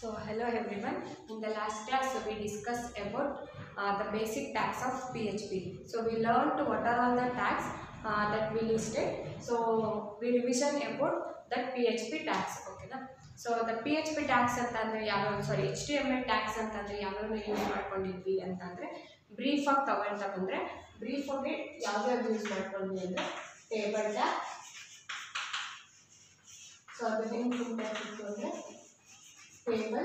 So hello everyone. In the last class we discussed about uh, the basic tags of PHP. So we learned what are all the tags uh, that we listed. So we revision about that PHP tags. Okay na? So the P H P tags ಅಂತಂದರೆ ಯಾವ ಸಾರಿ H T M L tags ಅಂತಂದರೆ ಯಾವ್ಯಾವ use ಮಾಡ್ಕೊಂಡಿದ್ವಿ ಅಂತಂದರೆ ಬ್ರೀಫಾಗಿ ತಗೊಳ್ತಾ ಬಂದರೆ ಬ್ರೀಫಾಗಿ ಯಾವ್ಯಾವ್ದು ಯೂಸ್ ಮಾಡ್ಕೊಂಡ್ವಿ ಅಂದರೆ ಟೇಬಲ್ ಟ್ಯಾಗ್ ಸೊ ಅದು ಹೆಂಗೆ ಸಿಂಪ್ಯಾಕ್ಟ್ ಇತ್ತು ಅಂದರೆ ಟೇಬಲ್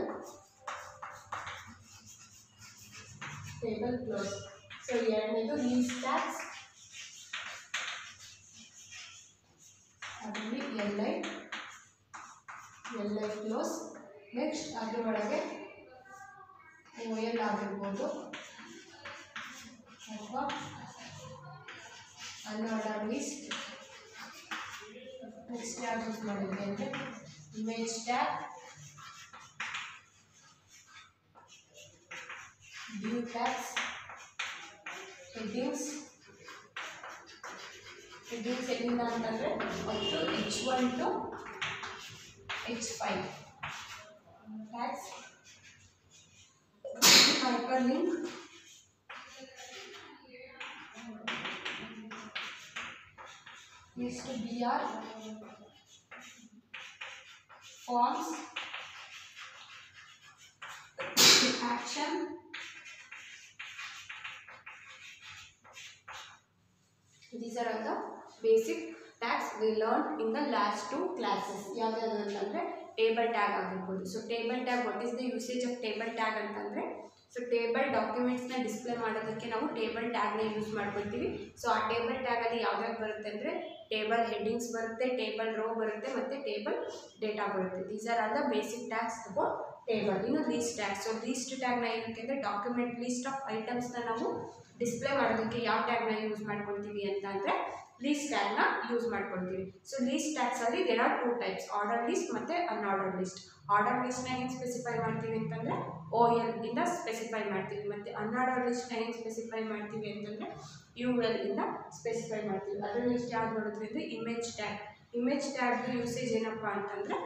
ಟೇಬಲ್ ಕ್ಲೋಸ್ ಸೊ ಎರಡನೇದು ಲೀಸ್ ಟ್ಯಾಕ್ಸ್ ಅದರಲ್ಲಿ L I L I close next ಅದ್ರ ಒಳಗೆ ಓ ಎಲ್ ಆಗಿರ್ಬೋದು ಅಥವಾ ಅನ್ಆರ್ಡರ್ ಲಿಸ್ಟ್ ನೆಕ್ಸ್ಟ್ ಯಾವ್ದು ಯೂಸ್ ಮಾಡಿದ್ವಿ ಅಂದರೆ image tag view tags, headings, headings ಎಲ್ಲಿಂದ ಅಂತಂದರೆ up to H one to H five tags hyper link next B R forms action These are all the basic tags we learned in the last two classes. ಯಾವ್ಯಾವ್ದು ಅಂತಂದರೆ table tag ಆಗಿರ್ಬೋದು so table tag what is the usage of table tag ಅಂತಂದರೆ so table ಡಾಕ್ಯುಮೆಂಟ್ಸ್ನ display ಮಾಡೋದಕ್ಕೆ ನಾವು table ಟ್ಯಾಗ್ನ use ಮಾಡ್ಕೊಳ್ತೀವಿ so ಆ ಟೇಬಲ್ ಟ್ಯಾಗಲ್ಲಿ ಯಾವ್ಯಾವ್ದು ಬರುತ್ತೆ ಅಂದರೆ ಟೇಬಲ್ ಹೆಡ್ಡಿಂಗ್ಸ್ ಬರುತ್ತೆ ಟೇಬಲ್ ರೋ ಬರುತ್ತೆ ಮತ್ತು ಟೇಬಲ್ ಡೇಟಾ ಬರುತ್ತೆ these are all the basic tags about table ಇನ್ನು ಲೀಸ್ಟ್ ಟ್ಯಾಗ್ ಸೊ ಲೀಸ್ಟ್ ಟ್ಯಾಗ್ನ ಏನಕ್ಕೆ ಅಂದರೆ ಡಾಕ್ಯುಮೆಂಟ್ ಲೀಸ್ಟ್ ಆಫ್ ಐಟಮ್ಸ್ನ ನಾವು ಡಿಸ್ಪ್ಲೇ ಮಾಡೋದಕ್ಕೆ ಯಾವ ಟ್ಯಾಗ್ನ ಯೂಸ್ ಮಾಡ್ಕೊಳ್ತೀವಿ ಅಂತ ಅಂದರೆ ಲೀಸ್ಟ್ ಟ್ಯಾಗ್ನ ಯೂಸ್ ಮಾಡ್ಕೊಳ್ತೀವಿ ಸೊ ಲೀಸ್ಟ್ ಟ್ಯಾಗ್ಸಲ್ಲಿ there are two types order list ಮತ್ತು ಅನ್ಆರ್ಡರ್ ಲಿಸ್ಟ್ ಆರ್ಡರ್ ಲಿಸ್ಟ್ನ ಹೆಂಗೆ ಸ್ಪೆಸಿಫೈ ಮಾಡ್ತೀವಿ ಅಂತಂದರೆ ಓ ಎಲ್ ಇಂದ ಸ್ಪೆಸಿಫೈ ಮಾಡ್ತೀವಿ ಮತ್ತು ಅನ್ಆರ್ಡರ್ ಲಿಸ್ಟ್ನ ಹೆಂಗೆ ಸ್ಪೆಸಿಫೈ ಮಾಡ್ತೀವಿ ಅಂತಂದರೆ ಯು ಎಲ್ ಇಂದ ಸ್ಪೆಸಿಫೈ ಮಾಡ್ತೀವಿ ಅದರ ಲಿಸ್ಟ್ ಯಾವ್ದು ಬರುತ್ತೆ ಅಂದರೆ image tag image tag usage ಏನಪ್ಪ ಅಂತಂದರೆ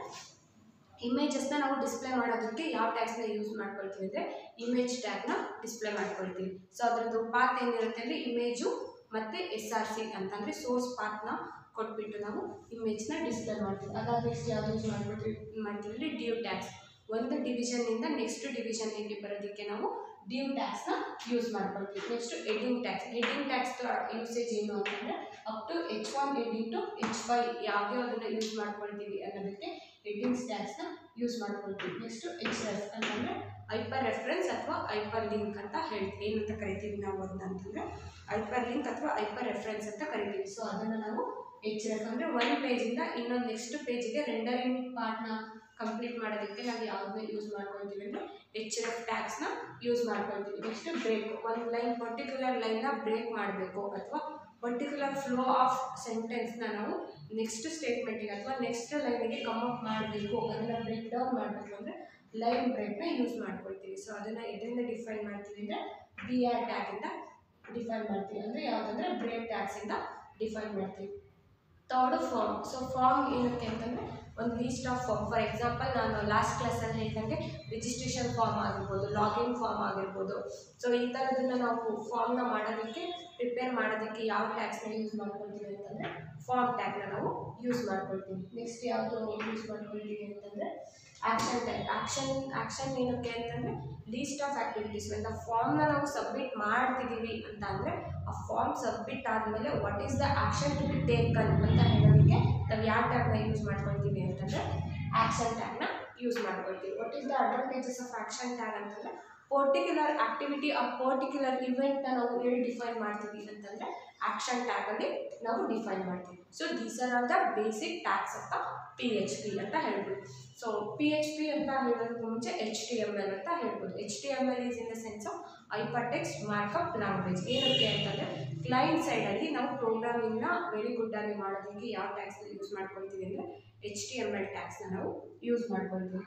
ಇಮೇಜಸ್ನ ನಾವು ಡಿಸ್ಪ್ಲೇ ಮಾಡೋದಕ್ಕೆ ಯಾವ ಟ್ಯಾಗ್ಸ್ನ ಯೂಸ್ ಮಾಡ್ಕೊಳ್ತೀವಿ ಅಂದರೆ ಇಮೇಜ್ ಟ್ಯಾಗ್ನ ಡಿಸ್ಪ್ಲೇ ಮಾಡ್ಕೊಳ್ತೀವಿ ಸೊ ಅದರದ್ದು ಪಾತ್ ಏನಿರುತ್ತೆ ಅಂದರೆ ಇಮೇಜು ಮತ್ತು ಎಸ್ ಆರ್ ಸಿ ಅಂತಂದರೆ ಸೋರ್ಸ್ ಪಾತ್ನ ಕೊಟ್ಬಿಟ್ಟು ನಾವು ಇಮೇಜ್ನ ಡಿಸ್ಪ್ಲೇ ಮಾಡ್ತೀವಿ ಅದಾದ ನೆಕ್ಸ್ಟ್ ಯಾವ್ದು ಯೂಸ್ ಮಾಡ್ಕೊಳ್ತೀವಿ ಮಾಡ್ತೀವಿ ಅಂದರೆ ಡ್ಯೂ ಟ್ಯಾಗ್ಸ್ ಒಂದು ಡಿವಿಷನ್ನಿಂದ ನೆಕ್ಸ್ಟ್ ಡಿವಿಷನ್ನಿಗೆ ಬರೋದಕ್ಕೆ ನಾವು ಡ್ಯೂ ಟ್ಯಾಕ್ಸ್ನ ಯೂಸ್ ಮಾಡ್ಕೊಳ್ತೀವಿ next heading tags heading tags usage ಏನು ಅಂತಂದರೆ up to H one heading to H five ಯಾವುದೇ ಅದನ್ನು ಯೂಸ್ ಮಾಡ್ಕೊಳ್ತೀವಿ ಅನ್ನೋದಕ್ಕೆ ಹೆಡ್ಡಿಂಗ್ಸ್ ಟ್ಯಾಕ್ಸ್ನ ಯೂಸ್ ಮಾಡ್ಕೊಳ್ತೀವಿ ನೆಕ್ಸ್ಟು ಎಚ್ ಎಫ್ ಅಂತಂದರೆ ಹೈಪರ್ ರೆಫರೆನ್ಸ್ ಅಥವಾ ಹೈಪರ್ ಲಿಂಕ್ ಅಂತ ಹೇಳ್ತೀವಿ ಏನಂತ ಕರಿತೀವಿ ನಾವು ಅದನ್ನ ಅಂತಂದರೆ ಹೈಪರ್ ಲಿಂಕ್ ಅಥವಾ ಹೈಪರ್ ರೆಫರೆನ್ಸ್ ಅಂತ ಕರಿತೀವಿ ಸೊ ಅದನ್ನು ನಾವು ಎಚ್ ಎಫ್ ಅಂದರೆ ಒಂದು ಪೇಜಿಂದ ಇನ್ನೊಂದು ನೆಕ್ಸ್ಟ್ ಪೇಜಿಗೆ ರೆಂಡರಿಂಗ್ ಪಾರ್ಟ್ನ ಕಂಪ್ಲೀಟ್ ಮಾಡೋದಕ್ಕೆ ನಾವು ಯಾವುದನ್ನ ಯೂಸ್ ಮಾಡ್ಕೊಳ್ತೀವಿ ಅಂದರೆ ಎಚ್ ಎಫ್ ಟ್ಯಾಕ್ಸ್ನ ಯೂಸ್ ಮಾಡ್ಕೊಳ್ತೀವಿ ನೆಕ್ಸ್ಟ್ ಬ್ರೇಕ್ ಒಂದು ಲೈನ್ ಪರ್ಟಿಕ್ಯುಲರ್ ಲೈನ್ನ ಬ್ರೇಕ್ ಮಾಡಬೇಕು ಅಥವಾ ಪರ್ಟಿಕ್ಯುಲರ್ ಫ್ಲೋ ಆಫ್ ಸೆಂಟೆನ್ಸ್ನ ನಾವು ನೆಕ್ಸ್ಟ್ ಸ್ಟೇಟ್ಮೆಂಟಿಗೆ ಅಥವಾ ನೆಕ್ಸ್ಟ್ ಲೈನಿಗೆ ಕಮ್ ಅಪ್ ಮಾಡಬೇಕು ಅದನ್ನು ಬ್ರೇಕ್ ಡೌನ್ ಮಾಡಬೇಕು ಅಂದರೆ ಲೈನ್ ಬ್ರೇಕ್ನ ಯೂಸ್ ಮಾಡ್ಕೊಳ್ತೀವಿ ಸೊ ಅದನ್ನು ಇದರಿಂದ ಡಿಫೈನ್ ಮಾಡ್ತೀವಿ ಅಂದರೆ ಬಿ ಆರ್ ಟ್ಯಾಗಿಂದ ಡಿಫೈನ್ ಮಾಡ್ತೀವಿ ಅಂದರೆ ಯಾವುದಂದ್ರೆ ಬ್ರೇಕ್ ಟ್ಯಾಕ್ಸಿಂದ ಡಿಫೈನ್ ಮಾಡ್ತೀವಿ ತರ್ಡು ಫಾರ್ಮ್ ಸೊ ಫಾರ್ಮ್ ಏನಕ್ಕೆ ಅಂತಂದರೆ ಒಂದು list of form for example ನಾನು ಲಾಸ್ಟ್ ಕ್ಲಾಸಲ್ಲಿ ಹೇಳ್ದಂಗೆ ರಿಜಿಸ್ಟ್ರೇಷನ್ ಫಾರ್ಮ್ ಆಗಿರ್ಬೋದು ಲಾಗಿನ್ ಫಾರ್ಮ್ ಆಗಿರ್ಬೋದು ಸೊ ಈ ಥರದನ್ನು ನಾವು ಫಾರ್ಮ್ನ ಮಾಡೋದಕ್ಕೆ ಪ್ರಿಪೇರ್ ಮಾಡೋದಕ್ಕೆ ಯಾವ ಟ್ಯಾಕ್ಸ್ನ ಯೂಸ್ ಮಾಡ್ಕೊಳ್ತೀವಿ ಅಂತಂದರೆ ಫಾರ್ಮ್ ಟ್ಯಾಗ್ನ ನಾವು ಯೂಸ್ ಮಾಡ್ಕೊಳ್ತೀವಿ ನೆಕ್ಸ್ಟ್ ಯಾವುದು ಯೂಸ್ ಮಾಡ್ಕೊಳ್ತೀವಿ ಅಂತಂದರೆ ಆ್ಯಕ್ಷನ್ ಟ್ಯಾಗ್ ಆ್ಯಕ್ಷನ್ ಆ್ಯಕ್ಷನ್ ಏನಕ್ಕೆ ಅಂತಂದರೆ ಲೀಸ್ಟ್ ಆಫ್ ಆ್ಯಕ್ಟಿವಿಟೀಸ್ ಒಂದು ಫಾರ್ಮ್ನ ನಾವು ಸಬ್ಮಿಟ್ ಮಾಡ್ತಿದ್ದೀವಿ ಅಂತ ಅಂದರೆ ಆ ಫಾರ್ಮ್ ಸಬ್ಮಿಟ್ ಆದಮೇಲೆ what is the action to be taken ಅಂತ ಹೇಳೋದಕ್ಕೆ ನಾವು ಯಾವ ಟ್ಯಾಗ್ನ ಯೂಸ್ ಮಾಡ್ಕೊಳ್ತೀವಿ ಅಂತಂದರೆ ಆ್ಯಕ್ಷನ್ ಟ್ಯಾಗ್ನ ಯೂಸ್ ಮಾಡ್ಕೊಳ್ತೀವಿ what is the advantages of action tag ಅಂತಂದರೆ ಪರ್ಟಿಕ್ಯುಲರ್ ಆ್ಯಕ್ಟಿವಿಟಿ ಆ ಪರ್ಟಿಕ್ಯುಲರ್ ಇವೆಂಟ್ನ ನಾವು ಎಲ್ಲಿ ಡಿಫೈನ್ ಮಾಡ್ತೀವಿ ಅಂತಂದರೆ ಆ್ಯಕ್ಷನ್ ಟ್ಯಾಗಲ್ಲಿ ನಾವು ಡಿಫೈನ್ ಮಾಡ್ತೀವಿ so these are are the basic tags of the P H P ಅಂತ ಹೇಳ್ಬೋದು ಸೊ ಪಿ ಎಚ್ ಪಿ ಅಂತ ಹೇಳೋದಕ್ಕೆ ಮುಂಚೆ ಎಚ್ ಟಿ ಎಮ್ ಎಲ್ ಅಂತ ಹೇಳ್ಬೋದು H T M L is in the sense of hyper text markup language ಏನಕ್ಕೆ ಅಂತಂದರೆ client ಸೈಡಲ್ಲಿ ನಾವು ಪ್ರೋಗ್ರಾಮಿಂಗ್ನ ವೆರಿ ಗುಡ್ ಆಗಿ ಮಾಡೋದಕ್ಕೆ ಯಾವ ಟ್ಯಾಕ್ಸ್ನ ಯೂಸ್ ಮಾಡ್ಕೊಳ್ತೀವಿ ಅಂದರೆ ಎಚ್ ಟಿ ಎಮ್ ಎಲ್ ಟ್ಯಾಕ್ಸ್ನ ನಾವು ಯೂಸ್ ಮಾಡ್ಕೊಳ್ತೀವಿ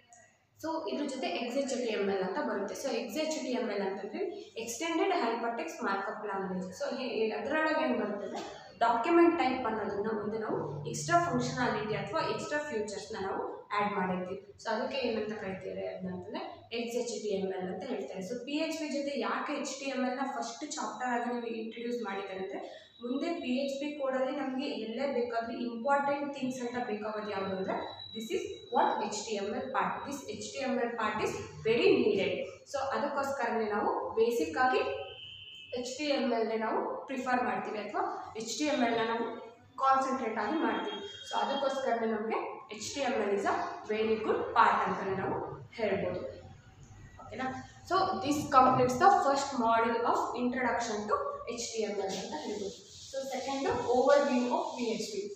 ಸೊ ಇದ್ರ ಜೊತೆ X H T M L ಅಂತ ಬರುತ್ತೆ so X H T M L ಅಂತಂದರೆ extended hypertext markup language so ಅದರೊಳಗೆ ಏನು ಬರುತ್ತೆ ಡಾಕ್ಯುಮೆಂಟ್ ಟೈಪ್ ಅನ್ನೋದನ್ನ ಒಂದು ನಾವು ಎಕ್ಸ್ಟ್ರಾ ಫಂಕ್ಷನಾಲಿಟಿ ಅಥವಾ ಎಕ್ಸ್ಟ್ರಾ ಫ್ಯೂಚರ್ಸ್ನ ನಾವು ಆ್ಯಡ್ ಮಾಡಿರ್ತೀವಿ ಸೊ ಅದಕ್ಕೆ ಏನಂತ ಕರಿತಾರೆ ಅದನ್ನ ಅಂತಂದರೆ X H T M L ಅಂತ ಹೇಳ್ತಾರೆ ಸೊ ಪಿ ಎಚ್ ಪಿ ಜೊತೆ ಯಾಕೆ ಎಚ್ ಟಿ ಎಮ್ ಎಲ್ನ ಫಸ್ಟ್ ಚಾಪ್ಟರ್ ಆಗಿ ನೀವು ಇಂಟ್ರೊಡ್ಯೂಸ್ ಮಾಡಿದ್ದಾರೆ ಅಂದರೆ ಮುಂದೆ ಪಿ ಎಚ್ ಪಿ ಕೋಡಲ್ಲಿ ನಮಗೆ ಎಲ್ಲೇ ಬೇಕಾದರೂ ಇಂಪಾರ್ಟೆಂಟ್ ಥಿಂಗ್ಸ್ ಅಂತ ಬೇಕಾಗೋದು ಯಾವುದು ಅಂದರೆ this is what H T M L part this H T M L part is very needed so ಅದಕ್ಕೋಸ್ಕರನೇ ನಾವು ಬೇಸಿಕ್ ಆಗಿ ಎಚ್ ಟಿ ಎಮ್ ಎಲ್ನೇ ನಾವು ಪ್ರಿಫರ್ ಮಾಡ್ತೀವಿ ಅಥವಾ ಎಚ್ ಟಿ ಎಮ್ ಎಲ್ನ ನಾವು ಕಾನ್ಸಂಟ್ರೇಟ್ ಆಗಿ ಮಾಡ್ತೀವಿ ಸೊ ಅದಕ್ಕೋಸ್ಕರನೇ ನಮಗೆ H T M L is a very good part ಅಂತಲೇ ನಾವು ಹೇಳ್ಬೋದು ಓಕೆನಾ so this completes the first module of introduction to H T M L ಅಂತ ಹೇಳ್ಬೋದು so second overview of P H P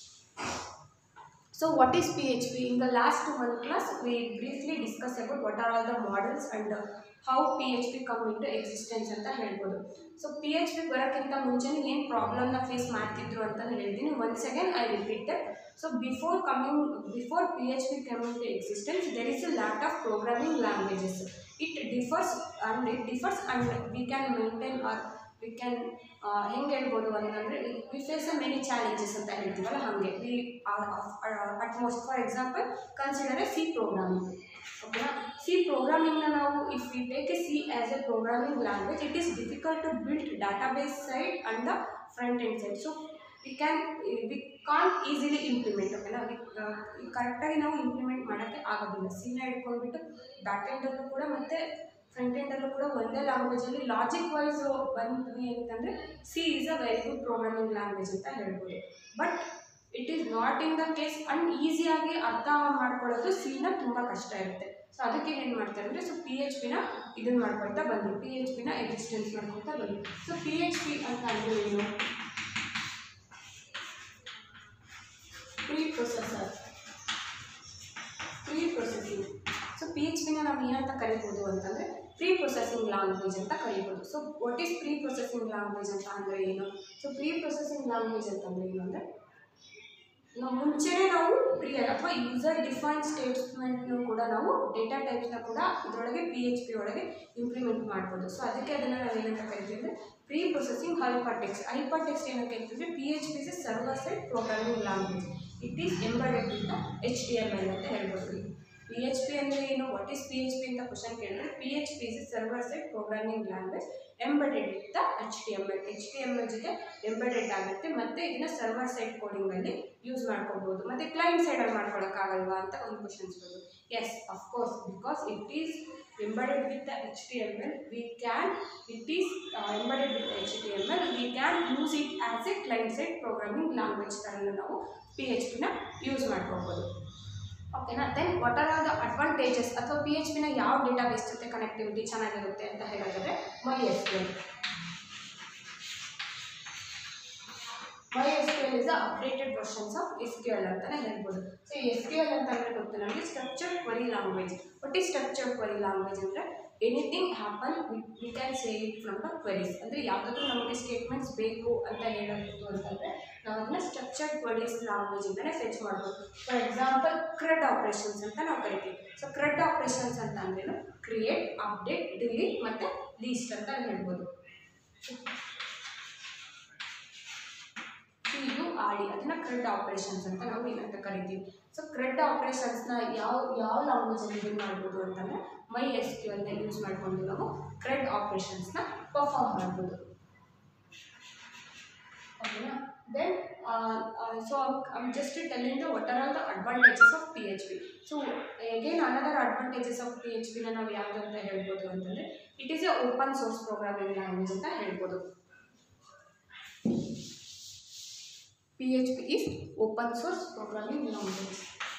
So what is PHP? In the last one class, we briefly discussed about what are all the models and uh, how PHP come into existence ಅಂತ ಹೇಳ್ಬೋದು so P H P ಬರೋಕ್ಕಿಂತ ಮುಂಚೆನೇ ಏನು ಪ್ರಾಬ್ಲಮ್ನ face ಮಾಡ್ತಿದ್ರು ಅಂತ ಹೇಳ್ತೀನಿ once again I repeat so before coming before P H P come into existence there is a lot of programming languages it differs and it differs and we can maintain or we can ಹೆಂಗೆ ಹೇಳ್ಬೋದು ಅಂತಂದರೆ we face a many challenges ಅಂತ ಹೇಳ್ತೀವಲ್ಲ ಹಾಗೆ we at most for example consider a C programming ಓಕೆನಾ C ಪ್ರೋಗ್ರಾಮಿಂಗ್ನ ನಾವು if we take a C as a programming language it is difficult to build database side and the front end side so we can we can easily implement ಓಕೆನಾ we ಕರೆಕ್ಟಾಗಿ ನಾವು implement ಮಾಡೋಕ್ಕೆ ಆಗೋದಿಲ್ಲ ಸಿನ ಹಿಡ್ಕೊಂಡ್ಬಿಟ್ಟು back ಎಂಡಲ್ಲೂ ಕೂಡ ಮತ್ತು front ಎಂಡಲ್ಲೂ ಕೂಡ ಒಂದೇ ಲ್ಯಾಂಗ್ವೇಜಲ್ಲಿ ಲಾಜಿಕ್ ವೈಸ್ ಬಂದ್ವಿ ಅಂತಂದರೆ C is a very good programming language ಅಂತ ಹೇಳ್ಬೋದು but it is not in the case and ಈಸಿಯಾಗಿ ಅರ್ಥ ಮಾಡ್ಕೊಳ್ಳೋದು ಸಿನ ತುಂಬ ಕಷ್ಟ ಇರುತ್ತೆ ಸೊ ಅದಕ್ಕೆ ಏನು ಮಾಡ್ತಾರೆ ಅಂದರೆ ಸೊ ಪಿ ಎಚ್ ಪಿನ ಇದನ್ನು ಮಾಡ್ಕೊಳ್ತಾ ಬಂದರು ಪಿ ಎಚ್ ಪಿನ ಎಕ್ಸಿಸ್ಟೆನ್ಸ್ ಮಾಡ್ಕೊಳ್ತಾ ಬಂದರು ಸೊ ಪಿ ಎಚ್ ಪಿ ಅಂತ ಅಂದರೆ ಏನು pre processor pre processing so P H ಪಿನ ನಾವು ಏನಂತ ಕರಿಬೋದು ಅಂತಂದರೆ ಪ್ರೀ ಪ್ರೊಸೆಸಿಂಗ್ ಲ್ಯಾಂಗ್ವೇಜ್ ಅಂತ ಕರಿಬೋದು so what is pre processing language ಅಂತ ಅಂದರೆ ಏನು ಸೊ ಪ್ರೀ ಪ್ರೊಸೆಸಿಂಗ್ ಲ್ಯಾಂಗ್ವೇಜ್ ಅಂತಂದರೆ ಏನು ಅಂದರೆ ನಾವು ಮುಂಚೆನೇ ನಾವು ಪ್ರೀ ಅಥವಾ ಯೂಸರ್ ಡಿಫೈನ್ ಸ್ಟೇಟ್ಮೆಂಟ್ನು ಕೂಡ ನಾವು ಡೇಟಾ ಟೈಪ್ಸ್ನ ಕೂಡ ಇದರೊಳಗೆ ಪಿ ಎಚ್ ಪಿ ಒಳಗೆ ಇಂಪ್ಲಿಮೆಂಟ್ ಮಾಡ್ಬೋದು ಸೊ ಅದಕ್ಕೆ ಅದನ್ನು ನಾವು ಏನಂತ ಕರಿತೀವಿ ಅಂದರೆ ಪ್ರೀ ಪ್ರೊಸೆಸಿಂಗ್ ಹೈಪರ್ಟೆಕ್ಸ್ ಹೈಪರ್ಟೆಕ್ಸ್ ಏನಕ್ಕೆ ಅಂತಂದರೆ P H P is server side programming language it is embedded with H D M L ಅಂತ ಹೇಳ್ಬೋದು ಪಿ ಎಚ್ ಪಿ ಅಂದರೆ ಏನು what is P H P ಅಂತ ಕ್ವಶನ್ ಕೇಳಿದ್ರೆ P H P is server side programming language embedded with H T M L H T M L ಜೊತೆ embedded ಆಗುತ್ತೆ ಮತ್ತು ಇದನ್ನ ಸರ್ವರ್ ಸೈಡ್ ಕೋಡಿಂಗಲ್ಲಿ ಯೂಸ್ ಮಾಡ್ಕೋಬೋದು ಮತ್ತು ಕ್ಲೈಂಟ್ ಸೈಡಲ್ಲಿ ಮಾಡ್ಕೊಳಕ್ಕಾಗಲ್ವಾ ಅಂತ ಒಂದು ಕ್ವಶನ್ಸ್ ಬಂದು yes of course because it is embedded with H T M L we can it is embedded with H T M L we can use it as a client side programming language ಥರನೂ ನಾವು P H ಪಿನ use ಮಾಡ್ಕೋಬೋದು ಓಕೆನಾ then what are are the advantages ಅಥವಾ P H ಪಿನ ಯಾವ database ಜೊತೆ connectivity ಚೆನ್ನಾಗಿರುತ್ತೆ ಅಂತ ಹೇಳಿದ್ರೆ my S Q L my S Q L is the updated versions of S Q L ಅಂತಲೇ ಹೇಳ್ಬೋದು ಸೊ ಎಸ್ ಕ್ಯೂ ಎಲ್ ಅಂತ ಅಂದರೆ ಗೊತ್ತು ನಮಗೆ structure query language what is structure query language ಅಂದರೆ anything happen we can say it from the queries ಅಂದರೆ ಯಾವುದಾದ್ರೂ ನಮಗೆ ಸ್ಟೇಟ್ಮೆಂಟ್ಸ್ ಬೇಕು ಅಂತ ಹೇಳೋದು ಅಂತಂದರೆ ನಾವು ಅದನ್ನ ಸ್ಟ್ರಕ್ಚರ್ಡ್ ಕ್ವರೀಸ್ ಲ್ಯಾಂಗ್ವೇಜಿಂದಲೇ ಫೆಚ್ ಮಾಡ್ಬೋದು ಫಾರ್ ಎಕ್ಸಾಂಪಲ್ ಕ್ರೆಡ್ ಆಪ್ರೇಷನ್ಸ್ ಅಂತ ನಾವು ಕರಿತೀವಿ ಸೊ ಕ್ರೆಡ್ ಆಪ್ರೇಷನ್ಸ್ ಅಂತ ಅಂದ್ರೇನು ಕ್ರಿಯೇಟ್ ಅಪ್ಡೇಟ್ ಡಿಲೀಟ್ ಮತ್ತು ಲೀಸ್ಟ್ ಅಂತ ಹೇಳ್ಬೋದು ಸಿ ಯು ಆರ್ ಡಿ ಅದನ್ನು ಕ್ರೆಡ್ ಆಪ್ರೇಷನ್ಸ್ ಅಂತ ನಾವು ಏನಂತ ಕರಿತೀವಿ ಸೊ ಕ್ರೆಡ್ ಆಪ್ರೇಷನ್ಸ್ನ ಯಾವ ಯಾವ ಲ್ಯಾಂಗ್ವೇಜಲ್ಲಿ ಯೂಸ್ ಮಾಡ್ಬೋದು ಅಂತಂದರೆ ಮೈ ಎಸ್ ಕ್ಯೂ ಅನ್ನ ಯೂಸ್ ಮಾಡಿಕೊಂಡು ನಾವು ಕ್ರೆಡ್ ಆಪ್ರೇಷನ್ಸ್ನ ಪರ್ಫಾರ್ಮ್ ಮಾಡ್ಬೋದು ಓಕೆನಾ then so I'm just telling the what are all the advantages of P H P so again another advantages of P H ಪಿನ ನಾವು ಯಾವುದು ಅಂತ ಹೇಳ್ಬೋದು ಅಂತಂದರೆ it is a open source programming language ಅಂತ ಹೇಳ್ಬೋದು PHP is open source programming language.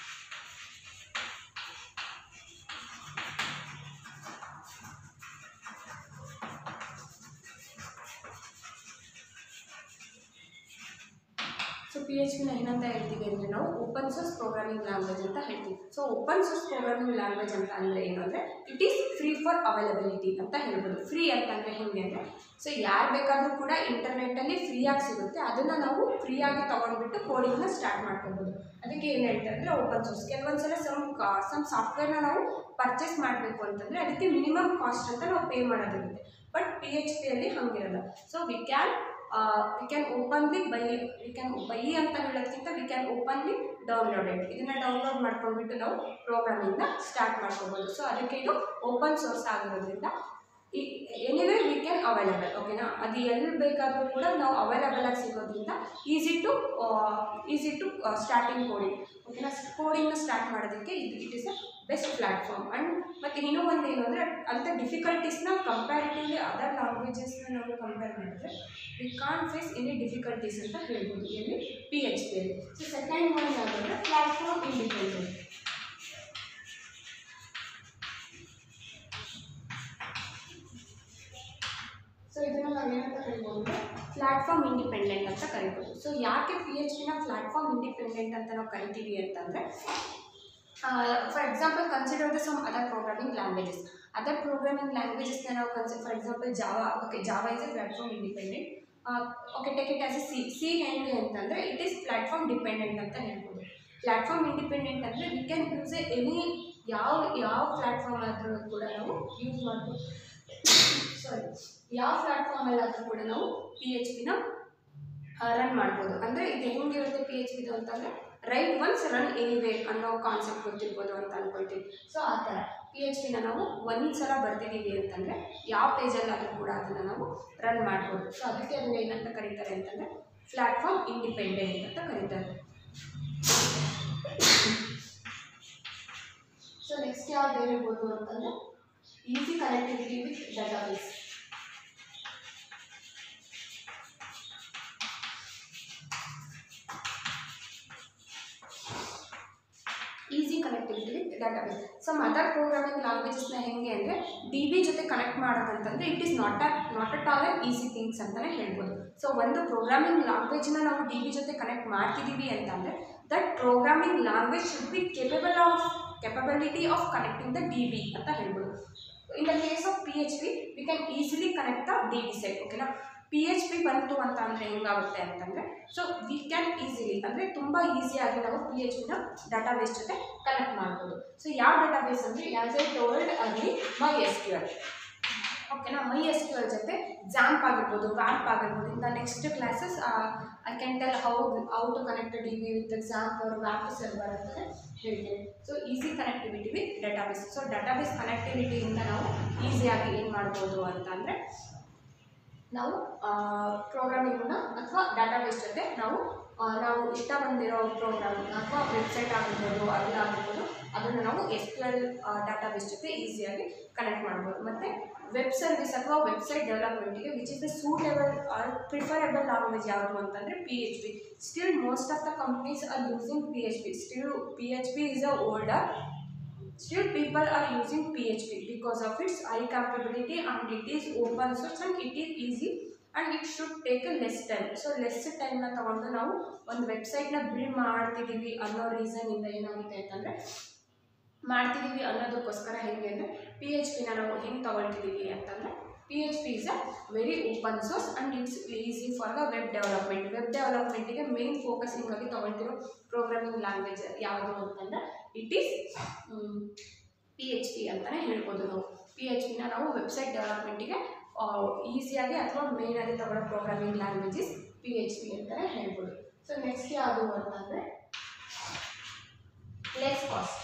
So P H ಪಿನ ಏನಂತ ಹೇಳ್ತೀವಿ ಅಂದರೆ ನಾವು ಓಪನ್ ಸೋರ್ಸ್ ಪ್ರೋಗ್ರಾಮಿಂಗ್ ಲ್ಯಾಂಗ್ವೇಜ್ ಅಂತ ಹೇಳ್ತೀವಿ so open source programming language ಅಂತ ಅಂದರೆ ಏನು ಅಂದರೆ it is free for availability ಅಂತ ಹೇಳ್ಬೋದು ಫ್ರೀ ಅಂತಂದರೆ ಹೇಗೆ ಅಂದರೆ ಸೊ ಯಾರು ಬೇಕಾದರೂ ಕೂಡ ಇಂಟರ್ನೆಟ್ಟಲ್ಲಿ ಫ್ರೀಯಾಗಿ ಸಿಗುತ್ತೆ ಅದನ್ನು ನಾವು ಫ್ರೀಯಾಗಿ ತೊಗೊಂಡ್ಬಿಟ್ಟು ಕೋಡಿಂಗ್ನ ಸ್ಟಾರ್ಟ್ ಮಾಡ್ಕೊಬೋದು ಅದಕ್ಕೆ ಏನು ಹೇಳ್ತಾರೆ ಅಂದರೆ ಓಪನ್ ಸೋರ್ಸ್ ಕೆಲವೊಂದು ಸಲ ಸಮ್ ಕಾ ಸಮ್ ಸಾಫ್ಟ್ವೇರ್ನ ನಾವು ಪರ್ಚೇಸ್ ಮಾಡಬೇಕು ಅಂತಂದರೆ ಅದಕ್ಕೆ ಮಿನಿಮಮ್ ಕಾಸ್ಟ್ ಅಂತ ನಾವು ಪೇ ಮಾಡೋದಿರುತ್ತೆ ಬಟ್ ಪಿ ಎಚ್ ಪಿಯಲ್ಲಿ ಹಾಗಿರಲ್ಲ so we can we can openly buy we can buy ಅಂತ ಹೇಳೋದಕ್ಕಿಂತ we can openly download it ಇದನ್ನು ಡೌನ್ಲೋಡ್ ಮಾಡ್ಕೊಂಡ್ಬಿಟ್ಟು ನಾವು ಪ್ರೋಗ್ರಾಮಿಂಗ್ನ ಸ್ಟಾರ್ಟ್ ಮಾಡ್ಕೋಬೋದು ಸೊ ಅದಕ್ಕೆ ಇದು ಓಪನ್ ಸೋರ್ಸ್ ಆಗಿರೋದ್ರಿಂದ ಈ ಎನಿವೇ ವಿ ಕ್ಯಾನ್ ಅವೈಲಬಲ್ ಓಕೆನಾ ಅದು ಎಲ್ಲಿ ಬೇಕಾದರೂ ಕೂಡ ನಾವು ಅವೈಲಬಲ್ ಆಗಿ ಸಿಗೋದ್ರಿಂದ easy to easy to starting coding ಓಕೆನಾ ಕೋಡಿಂಗ್ನ ಸ್ಟಾರ್ಟ್ ಮಾಡೋದಕ್ಕೆ ಇದು it is a best platform and ಮತ್ತು ಇನ್ನೂ ಒಂದು ಏನು ಅಂದರೆ ಅಂಥ ಡಿಫಿಕಲ್ಟೀಸ್ನ ಕಂಪ್ಯಾರಿಟಿವ್ಲಿ ಅದರ್ ಲ್ಯಾಂಗ್ವೇಜಸ್ನ ನಾವು ಕಂಪೇರ್ ಮಾಡಿದ್ರೆ we can face any difficulties ಅಂತ ಹೇಳ್ಬೋದು ಎಲ್ಲಿ ಪಿ ಎಚ್ ಪಿಯಲ್ಲಿ ಸೊ ಸೆಕೆಂಡ್ ಒನ್ ಯಾವುದಂದ್ರೆ ಪ್ಲ್ಯಾಟ್ಫಾರ್ಮ್ ಇಂಡಿಪೆಂಡೆಂಟ್ ಸೊ ಇದನ್ನು ನಾವು ಏನಂತ ಕರಿಬೋದು ಅಂದರೆ ಪ್ಲ್ಯಾಟ್ಫಾರ್ಮ್ ಇಂಡಿಪೆಂಡೆಂಟ್ ಅಂತ ಕರಿಬೋದು ಸೊ ಯಾಕೆ ಪಿ ಎಚ್ ಪಿನ ಪ್ಲ್ಯಾಟ್ಫಾರ್ಮ್ ಇಂಡಿಪೆಂಡೆಂಟ್ ಅಂತ ನಾವು ಕರಿತೀವಿ ಅಂತಂದರೆ for example consider the some other programming languages other programming ಲ್ಯಾಂಗ್ವೇಜಸ್ನ ನಾವು ಕನ್ಸಿ for example Java okay Java is a platform independent okay take it as a C C ಹೆಂಗೆ ಅಂತಂದರೆ ಇಟ್ ಈಸ್ ಪ್ಲ್ಯಾಟ್ಫಾರ್ಮ್ ಡಿಪೆಂಡೆಂಟ್ ಅಂತ ಹೇಳ್ಬೋದು ಪ್ಲ್ಯಾಟ್ಫಾರ್ಮ್ ಇಂಡಿಪೆಂಡೆಂಟ್ ಅಂದರೆ we can use a any ಯಾವ ಯಾವ ಪ್ಲ್ಯಾಟ್ಫಾರ್ಮ್ ಆದರೂ ಕೂಡ ನಾವು ಯೂಸ್ ಮಾಡ್ಬೋದು ಸಾರಿ ಯಾವ ಪ್ಲ್ಯಾಟ್ಫಾರ್ಮಲ್ಲಾದರೂ ಕೂಡ ನಾವು ಪಿ ಎಚ್ ಪಿನ ರನ್ ಮಾಡ್ಬೋದು ಅಂದರೆ ಇದು ಹೆಂಗಿರುತ್ತೆ ಪಿ ಎಚ್ ಪಿದು ಅಂತಂದರೆ ರೈಟ್ ಒನ್ಸ್ ರನ್ ಎನಿವೇ ಅನ್ನೋ ಕಾನ್ಸೆಪ್ಟ್ ಗೊತ್ತಿರ್ಬೋದು ಅಂತ ಅಂದ್ಕೊಳ್ತೀವಿ ಸೊ ಆ ಥರ ಪಿ ಎಚ್ ಪಿನ ನಾವು ಒಂದು ಸಲ ಬರ್ತಿದ್ದೀವಿ ಅಂತಂದರೆ ಯಾವ ಪೇಜಲ್ಲಾದರೂ ಕೂಡ ಅದನ್ನು ನಾವು ರನ್ ಮಾಡ್ಬೋದು ಸೊ ಅದಕ್ಕೆ ಅದನ್ನು ಏನಂತ ಕರೀತಾರೆ ಅಂತಂದರೆ ಪ್ಲ್ಯಾಟ್ಫಾರ್ಮ್ ಇಂಡಿಪೆಂಡೆಂಟ್ ಅಂತ ಕರೀತಾರೆ ಸೊ ನೆಕ್ಸ್ಟ್ ಯಾವ್ದು ಹೇಳ್ಬೋದು ಅಂತಂದರೆ easy connectivity with database easy connectivity with database some other programming ಲ್ಯಾಂಗ್ವೇಜಸ್ನ ಹೆಂಗೆ ಅಂದರೆ ಡಿ ಬಿ ಜೊತೆ ಕನೆಕ್ಟ್ ಮಾಡೋದಂತಂದರೆ it is not a not at all an easy things ಅಂತಲೇ ಹೇಳ್ಬೋದು ಸೊ ಒಂದು ಪ್ರೋಗ್ರಾಮಿಂಗ್ ಲ್ಯಾಂಗ್ವೇಜ್ನ ನಾವು ಡಿ ಬಿ ಜೊತೆ ಕನೆಕ್ಟ್ ಮಾಡ್ತಿದ್ದೀವಿ ಅಂತಂದರೆ that programming language should be capable of capability of connecting the D B ಅಂತ ಹೇಳ್ಬೋದು in the case of P H P we can easily connect the D B side ಓಕೆನಾ P H P ಬಂತು ಅಂತ ಅಂದರೆ ಹೆಂಗಾಗುತ್ತೆ ಅಂತಂದರೆ so we can easily ಅಂದರೆ ತುಂಬ ಈಸಿಯಾಗಿ ನಾವು ಪಿ ಎಚ್ ಪಿನ ಡಾಟಾಬೇಸ್ ಜೊತೆ ಕನೆಕ್ಟ್ ಮಾಡ್ಬೋದು ಸೊ ಯಾವ ಡಾಟಾಬೇಸ್ ಅಂದರೆ ಆ್ಯಸ್ ಎ ಟೋಲ್ಡ್ ಅಲ್ಲಿ ಮೈ ಎಸ್ ಕ್ಯೂ ಎಲ್ ಓಕೆನಾ ಮೈ ಎಸ್ ಕ್ಯೂ ಎಲ್ ಜೊತೆ ಜಾಂಪ್ ಆಗಿರ್ಬೋದು ವ್ಯಾಪ್ ಆಗಿರ್ಬೋದು ಇಂದ next classes I can tell how how to connect D V with XAMPP ಅವ್ರ ವ್ಯಾಪ್ ಸರ್ವರ್ ಅಂತ ಹೇಳ್ತೀನಿ so easy connectivity with database so database ಕನೆಕ್ಟಿವಿಟಿಯಿಂದ ನಾವು ಈಸಿಯಾಗಿ ಏನು ಮಾಡ್ಬೋದು ಅಂತಂದರೆ ನಾವು ಪ್ರೋಗ್ರಾಮಿಂಗ್ನ ಅಥವಾ ಡಾಟಾಬೇಸ್ ಜೊತೆ ನಾವು ಆ, ನಾವು ಇಷ್ಟ ಬಂದಿರೋ ಪ್ರೋಗ್ರಾಮ್ ಅಥವಾ ವೆಬ್ಸೈಟ್ ಆಗಿರ್ಬೋದು ಅಲ್ಲಿ ಆಗಿರ್ಬೋದು ಅದನ್ನು ನಾವು ಎಸ್ ಕ್ಯೂ ಎಲ್ ಡಾಟಾಬೇಸ್ ಜೊತೆ ಈಸಿಯಾಗಿ ಕನೆಕ್ಟ್ ಮಾಡ್ಬೋದು ಮತ್ತು ವೆಬ್ ಸರ್ವಿಸ್ ಅಥವಾ ವೆಬ್ಸೈಟ್ ಡೆವಲಪ್ಮೆಂಟಿಗೆ which is the suitable or preferable language ಯಾವುದು ಅಂತಂದರೆ P H P still most of the companies are using P H P still P H P is a older Still, people are using PHP because of its high capability and it is open source and it is easy and it should take a less time. So less ಟೈಮ್ನ ತಗೊಂಡು ನಾವು ಒಂದು ವೆಬ್ಸೈಟ್ನ build ಮಾಡ್ತಿದ್ದೀವಿ ಅನ್ನೋ ರೀಸನಿಂದ ಏನಾಗುತ್ತೆ ಅಂತಂದರೆ ಮಾಡ್ತಿದ್ದೀವಿ ಅನ್ನೋದಕ್ಕೋಸ್ಕರ ಹೇಗೆ ಅಂದರೆ ಪಿ ಎಚ್ ಪಿನ ನಾವು ಹೆಂಗೆ ತಗೊಳ್ತಿದ್ದೀವಿ ಅಂತಂದರೆ P H P is a very open source and it's easy for the web development web ಡೆವಲಪ್ಮೆಂಟಿಗೆ ಮೇನ್ ಫೋಕಸಿಂಗ್ ಆಗಿ ತೊಗೊಳ್ತಿರೋ ಪ್ರೋಗ್ರಾಮಿಂಗ್ ಲ್ಯಾಂಗ್ವೇಜ್ ಯಾವುದು ಅಂತಂದರೆ it is P H P ಅಂತಲೇ ಹೇಳ್ಬೋದು ನಾವು ಪಿ ಎಚ್ ಪಿನ ನಾವು ವೆಬ್ಸೈಟ್ ಡೆವಲಪ್ಮೆಂಟಿಗೆ ಈಸಿಯಾಗಿ ಅಥವಾ ಮೇಯ್ನಾಗಿ ತಗೊಳ್ಳೋ programming language is P H P ಅಂತಲೇ ಹೇಳ್ಬೋದು ಸೊ ನೆಕ್ಸ್ಟ್ ಯಾವುದು ಅಂತಂದರೆ ಲೆಸ್ ಕಾಸ್ಟ್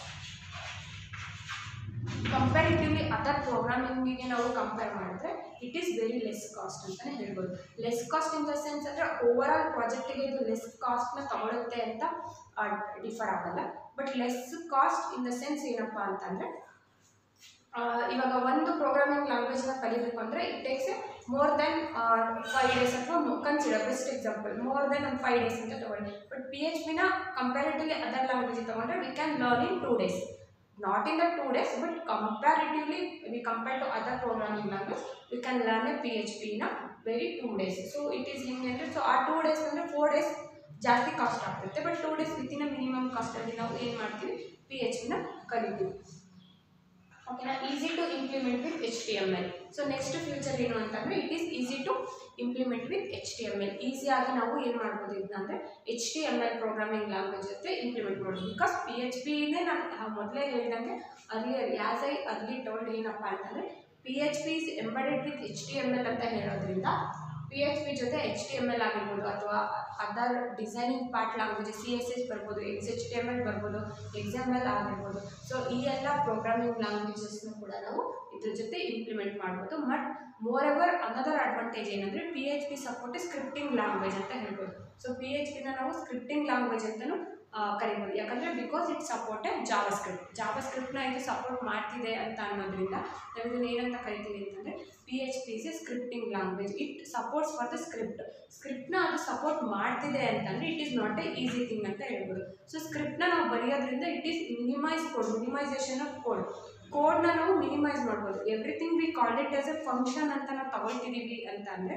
ಕಂಪ್ಯಾರಿಟಿವ್ಲಿ ಅದರ್ ಪ್ರೋಗ್ರಾಮಿಂಗಿಗೆ ನಾವು ಕಂಪೇರ್ ಮಾಡಿದ್ರೆ it is very less cost ಅಂತಲೇ ಹೇಳ್ಬೋದು less cost in the sense ಅಂದರೆ ಓವರ್ ಆಲ್ ಪ್ರಾಜೆಕ್ಟಿಗೆ ಇದು ಲೆಸ್ ಕಾಸ್ಟ್ನ ತಗೊಳುತ್ತೆ ಅಂತ ಡಿಫರ್ ಆಗಲ್ಲ but less cost in the sense ಏನಪ್ಪ ಅಂತಂದರೆ ಇವಾಗ ಒಂದು ಪ್ರೋಗ್ರಾಮಿಂಗ್ ಲ್ಯಾಂಗ್ವೇಜ್ನ ಕಲಿಬೇಕು ಅಂದರೆ it takes a more than five days ಅಥವಾ consider best example more than ಒಂದು ಫೈವ್ ಡೇಸ್ ಅಂತ ತೊಗೊಂಡು ಬಟ್ ಪಿ ಎಚ್ ಪಿನ ಕಂಪ್ಯಾರಿಟಿವ್ಲಿ ಅದರ್ ಲ್ಯಾಂಗ್ವೇಜ್ ತೊಗೊಂಡ್ರೆ we can learn in two days not in the two days but comparatively we compare to other programming language we can learn a php in a very two days so it is ಹಿಂಗೆ so ಆ two days ಅಂದರೆ four days ಜಾಸ್ತಿ cost ಆಗ್ತಿರುತ್ತೆ but two days within minimum ಕಾಸ್ಟಲ್ಲಿ ನಾವು ಏನು ಮಾಡ್ತೀವಿ P H ಪಿನ ಕಲಿತೀವಿ ಓಕೆನಾ easy to implement with H T M L so next future ಏನು ಅಂತಂದರೆ it is easy to implement with H T M L ಈಸಿಯಾಗಿ ನಾವು ಏನು ಮಾಡ್ಬೋದು ಇದನ್ನ ಅಂದರೆ H T M L programming language ಜೊತೆ ಇಂಪ್ಲಿಮೆಂಟ್ ಮಾಡ್ಬೋದು ಬಿಕಾಸ್ ಪಿ ಎಚ್ ಪಿನೇ ನಾನು ಮೊದಲೇ ಹೇಳಿದಂಗೆ ಅಲ್ಲಿ ಆ್ಯಸ್ ಐ ಅರ್ಲಿ ಟೋಲ್ಡ್ ಏನಪ್ಪ ಅಂತಂದರೆ P H P is embedded with H T M L ಅಂತ ಹೇಳೋದ್ರಿಂದ ಪಿ ಎಚ್ ಪಿ ಜೊತೆ ಎಚ್ ಟಿ ಎಮ್ ಎಲ್ ಆಗಿರ್ಬೋದು ಅಥವಾ other designing part language C S S ಬರ್ಬೋದು X H T M L ಬರ್ಬೋದು X M L ಆಗಿರ್ಬೋದು so ಈ ಎಲ್ಲ ಪ್ರೋಗ್ರಾಮಿಂಗ್ ಲ್ಯಾಂಗ್ವೇಜಸ್ನ ಕೂಡ ನಾವು ಇದ್ರ ಜೊತೆ ಇಂಪ್ಲಿಮೆಂಟ್ ಮಾಡ್ಬೋದು but moreover another advantage ಏನಂದರೆ P H P support scripting language ಅಂತ ಹೇಳ್ಬೋದು ಸೊ ಪಿ ಎಚ್ ಪಿನ ನಾವು ಸ್ಕ್ರಿಪ್ಟಿಂಗ್ ಲ್ಯಾಂಗ್ವೇಜ್ ಅಂತಲೂ ಕರಿಬೋದು ಯಾಕಂದರೆ because it supported JavaScript Java ಸ್ಕ್ರಿಪ್ಟ್ನ ಇದು ಸಪೋರ್ಟ್ ಮಾಡ್ತಿದೆ ಅಂತ ಅನ್ನೋದ್ರಿಂದ ನಾವು ಇದನ್ನು ಏನಂತ ಕರಿತೀವಿ ಅಂತಂದರೆ P H P is a scripting language it supports for the script ಸ್ಕ್ರಿಪ್ಟ್ನ ಅದು ಸಪೋರ್ಟ್ ಮಾಡ್ತಿದೆ ಅಂತಂದರೆ it is not a easy thing ಅಂತ ಹೇಳ್ಬೋದು ಸೊ ಸ್ಕ್ರಿಪ್ಟ್ನ ನಾವು ಬರೆಯೋದ್ರಿಂದ it is minimize code minimization of code ಕೋಡ್ನ ನಾವು ಮಿನಿಮೈಸ್ ಮಾಡ್ಬೋದು everything we call it as a function ಅಂತ ನಾವು ತಗೊಳ್ತಿದ್ದೀವಿ ಅಂತ ಅಂದರೆ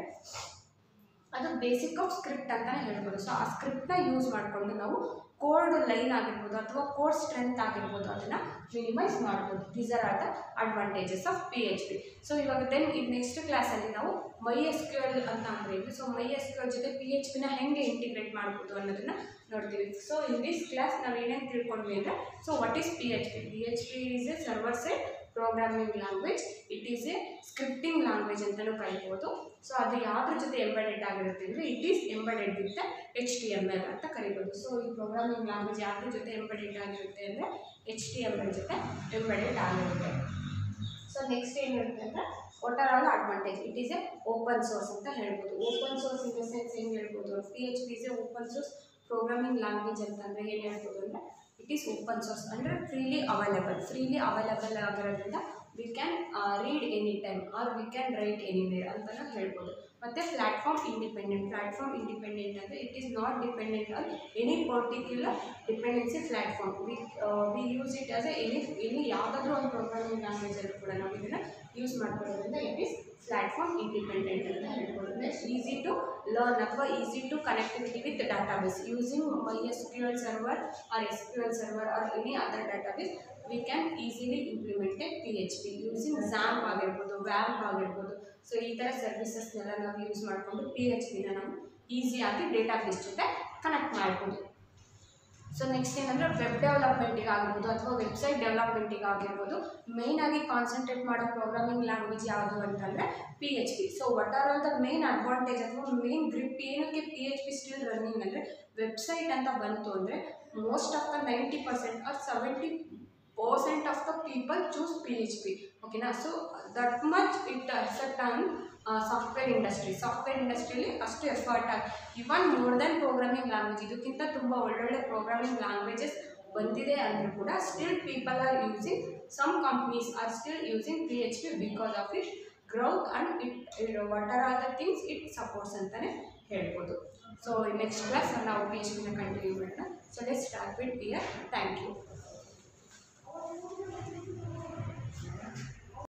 ಅದು ಬೇಸಿಕ್ ಆಫ್ ಸ್ಕ್ರಿಪ್ಟ್ ಅಂತಲೇ ಹೇಳ್ಬೋದು ಸೊ ಆ ಸ್ಕ್ರಿಪ್ಟ್ನ ಯೂಸ್ ಮಾಡಿಕೊಂಡು ನಾವು ಕೋಡ್ ಲೈನ್ ಆಗಿರ್ಬೋದು ಅಥವಾ ಕೋಡ್ ಸ್ಟ್ರೆಂತ್ ಆಗಿರ್ಬೋದು ಅದನ್ನು ಮಿನಿಮೈಸ್ ಮಾಡ್ಬೋದು these are are the advantages of P H P so ಇವಾಗ ದೆನ್ ಇದು ನೆಕ್ಸ್ಟ್ ಕ್ಲಾಸಲ್ಲಿ ನಾವು ಮೈ ಎಸ್ ಕ್ಯೂ ಎಲ್ ಅಂತ ಅಂದರೆ ಏನು so My S Q L ಜೊತೆ ಪಿ ಎಚ್ ಪಿನ ಹೆಂಗೆ ಇಂಟಿಗ್ರೇಟ್ ಮಾಡ್ಬೋದು ಅನ್ನೋದನ್ನು ನೋಡ್ತೀವಿ ಸೊ ಇನ್ ದಿಸ್ ಕ್ಲಾಸ್ ನಾವು ಏನೇನು ತಿಳ್ಕೊಂಡ್ವಿ ಅಂದರೆ so what is P H P P H P is a server side programming language it is a scripting language ಅಂತಲೂ ಕರಿಬೋದು ಸೊ ಅದು ಯಾವುದ್ರ ಜೊತೆ ಎಂಬೆಡೆಡ್ ಆಗಿರುತ್ತೆ ಅಂದರೆ it is embedded with H T M L ಅಂತ ಕರಿಬೋದು ಸೊ ಈ ಪ್ರೋಗ್ರಾಮಿಂಗ್ ಲ್ಯಾಂಗ್ವೇಜ್ ಯಾವುದ್ರ ಜೊತೆ ಎಂಬೆಡೆಡ್ ಆಗಿರುತ್ತೆ ಅಂದರೆ ಎಚ್ ಟಿ ಎಮ್ ಎಲ್ ಜೊತೆ ಎಂಬೆಡೆಡ್ ಆಗಿರುತ್ತೆ ಸೊ ನೆಕ್ಸ್ಟ್ ಏನಿರುತ್ತೆ ಅಂದರೆ what are all advantage it is a open source ಅಂತ ಹೇಳ್ಬೋದು open source in the sense ಹೆಂಗೆ ಹೇಳ್ಬೋದು P H P is a open source programming language ಅಂತಂದರೆ ಏನು ಹೇಳ್ಬೋದು ಅಂದರೆ ಇಟ್ ಈಸ್ ಓಪನ್ ಸೋರ್ಸ್ ಅಂದರೆ ಫ್ರೀಲಿ ಅವೈಲೇಬಲ್ ಫ್ರೀಲಿ ಅವೈಲೇಬಲ್ ಆಗಿರೋದ್ರಿಂದ we can read any time or we can write anywhere ಅಂತಲೂ ಹೇಳ್ಬೋದು ಮತ್ತು ಪ್ಲ್ಯಾಟ್ಫಾರ್ಮ್ ಇಂಡಿಪೆಂಡೆಂಟ್ ಪ್ಲ್ಯಾಟ್ಫಾರ್ಮ್ ಇಂಡಿಪೆಂಡೆಂಟ್ ಅಂದರೆ it is not dependent on any particular dependency platform we we use it as a any any ಯಾವುದಾದ್ರೂ ಒಂದು programming ಲ್ಯಾಂಗ್ವೇಜಲ್ಲೂ ಕೂಡ ನಾವು ಇದನ್ನು use ಮಾಡ್ಕೊಳ್ಳೋದ್ರಿಂದ ಇಟ್ ಈಸ್ ಪ್ಲ್ಯಾಟ್ಫಾರ್ಮ್ ಇಂಡಿಪೆಂಡೆಂಟ್ ಅಂತ ಹೇಳ್ಬೋದು ನೆಕ್ಸ್ಟ್ ಈಸಿ ಟು ಲರ್ನ್ ಅಥವಾ easy to connectivity with database using My S Q L server or S Q L server or any other database we can easily implemented P H P using XAMPP ಆಗಿರ್ಬೋದು ವ್ಯಾಂಪ್ ಆಗಿರ್ಬೋದು so ಈ ಥರ ಸರ್ವಿಸಸ್ನೆಲ್ಲ ನಾವು use ಮಾಡಿಕೊಂಡು P H ಪಿನ ನಾವು ಈಸಿಯಾಗಿ ಡೇಟಾಬೇಸ್ ಜೊತೆ ಕನೆಕ್ಟ್ ಮಾಡ್ಬೋದು ಸೊ ನೆಕ್ಸ್ಟ್ ಏನಂದರೆ ವೆಬ್ ಡೆವಲಪ್ಮೆಂಟಿಗೆ ಆಗಿರ್ಬೋದು ಅಥವಾ ವೆಬ್ಸೈಟ್ ಡೆವಲಪ್ಮೆಂಟಿಗೆ ಆಗಿರ್ಬೋದು ಮೇಯ್ನಾಗಿ ಕಾನ್ಸಂಟ್ರೇಟ್ ಮಾಡೋ ಪ್ರೋಗ್ರಾಮಿಂಗ್ ಲ್ಯಾಂಗ್ವೇಜ್ ಯಾವುದು ಅಂತಂದರೆ P H P so what are all the main advantage ಅಥವಾ ಮೇನ್ ಗ್ರಿಪ್ ಏನಕ್ಕೆ P H P still running ಅಂದರೆ ವೆಬ್ಸೈಟ್ ಅಂತ ಬಂತು ಅಂದರೆ most of the ninety percent or seventy percent of the people choose P H P ಓಕೆನಾ so that much it effect on software industry software ಇಂಡಸ್ಟ್ರಿಯಲ್ಲಿ ಅಷ್ಟು effort ಆಗಿ even more than programming language ಇದಕ್ಕಿಂತ ತುಂಬ ಒಳ್ಳೊಳ್ಳೆ ಪ್ರೋಗ್ರಾಮಿಂಗ್ ಲ್ಯಾಂಗ್ವೇಜಸ್ ಬಂದಿದೆ ಅಂದರೂ ಕೂಡ still people are using some companies are still using P H P because of it growth and it what are are the things it supports ಅಂತಲೇ ಹೇಳ್ಬೋದು so next class ನಾವು P H ಪಿನ continue ಮಾಡೋಣ so let start with year thank you